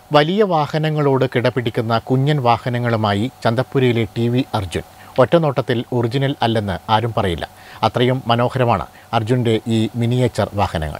വലിയ വാഹനങ്ങളോട് കിടപിടിക്കുന്ന കുഞ്ഞൻ വാഹനങ്ങളുമായി ചന്തപ്പുരയിലെ ടി വി അർജുൻ ഒറ്റനോട്ടത്തിൽ ഒറിജിനൽ അല്ലെന്ന് ആരും പറയില്ല അത്രയും മനോഹരമാണ് അർജുൻ്റെ ഈ മിനിയേച്ചർ വാഹനങ്ങൾ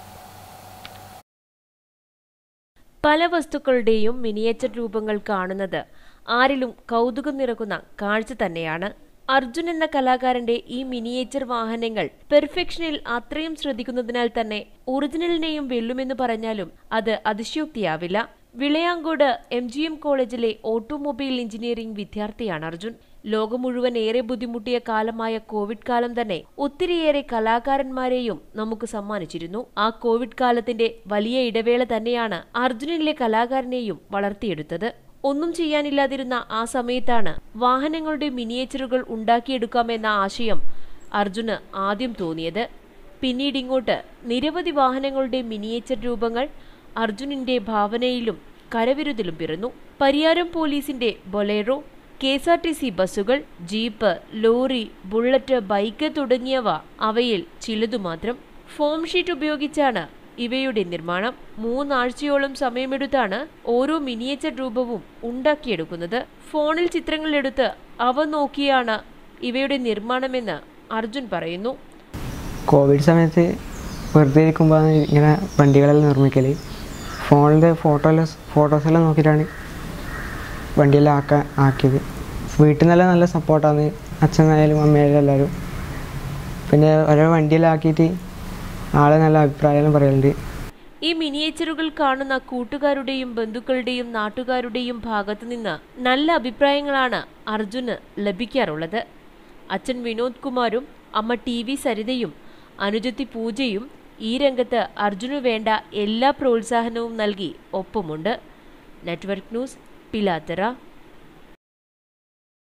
പല വസ്തുക്കളുടെയും മിനിയേച്ചർ രൂപങ്ങൾ കാണുന്നത് ആരിലും കൗതുകം നിറക്കുന്ന കാഴ്ച തന്നെയാണ് അർജുൻ എന്ന കലാകാരന്റെ ഈ മിനിയേച്ചർ വാഹനങ്ങൾ പെർഫെക്ഷനിൽ അത്രയും ശ്രദ്ധിക്കുന്നതിനാൽ തന്നെ ഒറിജിനലിനെയും വെല്ലുമെന്ന് പറഞ്ഞാലും അത് അതിശയോക്തിയാവില്ല വിളയാങ്കോട് എം ജി എം കോളേജിലെ ഓട്ടോമൊബൈൽ എഞ്ചിനീയറിംഗ് വിദ്യാർത്ഥിയാണ് അർജുൻ ലോകം മുഴുവൻ ഏറെ ബുദ്ധിമുട്ടിയ കാലമായ കോവിഡ് കാലം തന്നെ ഒത്തിരിയേറെ കലാകാരന്മാരെയും നമുക്ക് സമ്മാനിച്ചിരുന്നു ആ കോവിഡ് കാലത്തിന്റെ വലിയ ഇടവേള തന്നെയാണ് അർജുനിലെ കലാകാരനെയും വളർത്തിയെടുത്തത് ഒന്നും ചെയ്യാനില്ലാതിരുന്ന ആ സമയത്താണ് വാഹനങ്ങളുടെ മിനിയേച്ചറുകൾ ഉണ്ടാക്കിയെടുക്കാമെന്ന ആശയം അർജുന് ആദ്യം തോന്നിയത് പിന്നീട് ഇങ്ങോട്ട് നിരവധി വാഹനങ്ങളുടെ മിനിയേച്ചർ രൂപങ്ങൾ അർജുനിന്റെ ഭാവനയിലും കരവിരുതിലും പിറന്നു പരിയാരം പോലീസിന്റെ Bolero K S R T C ബസ്സുകൾ ജീപ്പ് ലോറി ബുള്ളറ്റ് ബൈക്ക് തുടങ്ങിയവ അവയിൽ ചിലതു മാത്രം ഫോം ഷീറ്റ് ഉപയോഗിച്ചാണ് ഇവയുടെ നിർമ്മാണം മൂന്നാഴ്ചയോളം സമയമെടുത്താണ് ഓരോ മിനിയേച്ചർ രൂപവും ഉണ്ടാക്കിയെടുക്കുന്നത് ഫോണിൽ ചിത്രങ്ങളെടുത്ത് അവ നോക്കിയാണ് ഇവയുടെ നിർമ്മാണമെന്ന് അർജുൻ പറയുന്നു കോവിഡ് സമയത്ത് വെറുതെ ഇരിക്കുമ്പോഴാണ് ഇങ്ങനെ വണ്ടികളെല്ലാം നിർമ്മിക്കൽ ഫോണിൻ്റെ ഫോട്ടോയെല്ലാം ഫോട്ടോസെല്ലാം നോക്കിയിട്ടാണ് വണ്ടിയെല്ലാം ആക്കാൻ ആക്കിയത് വീട്ടിൽ നിന്നെല്ലാം നല്ല സപ്പോർട്ടാണ് അച്ഛനായാലും അമ്മയായാലും എല്ലാവരും പിന്നെ ഓരോ വണ്ടിയെല്ലാം ആക്കിയിട്ട് ആളെ നല്ല അഭിപ്രായം പറയലുണ്ട് ഈ മിനിയേച്ചറുകൾ കാണുന്ന കൂട്ടുകാരുടെയും ബന്ധുക്കളുടെയും നാട്ടുകാരുടെയും ഭാഗത്തു നിന്ന് നല്ല അഭിപ്രായങ്ങളാണ് അർജുന് ലഭിക്കാറുള്ളത് അച്ഛൻ വിനോദ് കുമാറും അമ്മ ടി വി സരിതയും അനുജത്തി പൂജയും ഈ രംഗത്ത് അർജുനു വേണ്ട എല്ലാ പ്രോത്സാഹനവും നൽകി ഒപ്പമുണ്ട് നെറ്റ്വർക്ക് ന്യൂസ് പിലാത്തറ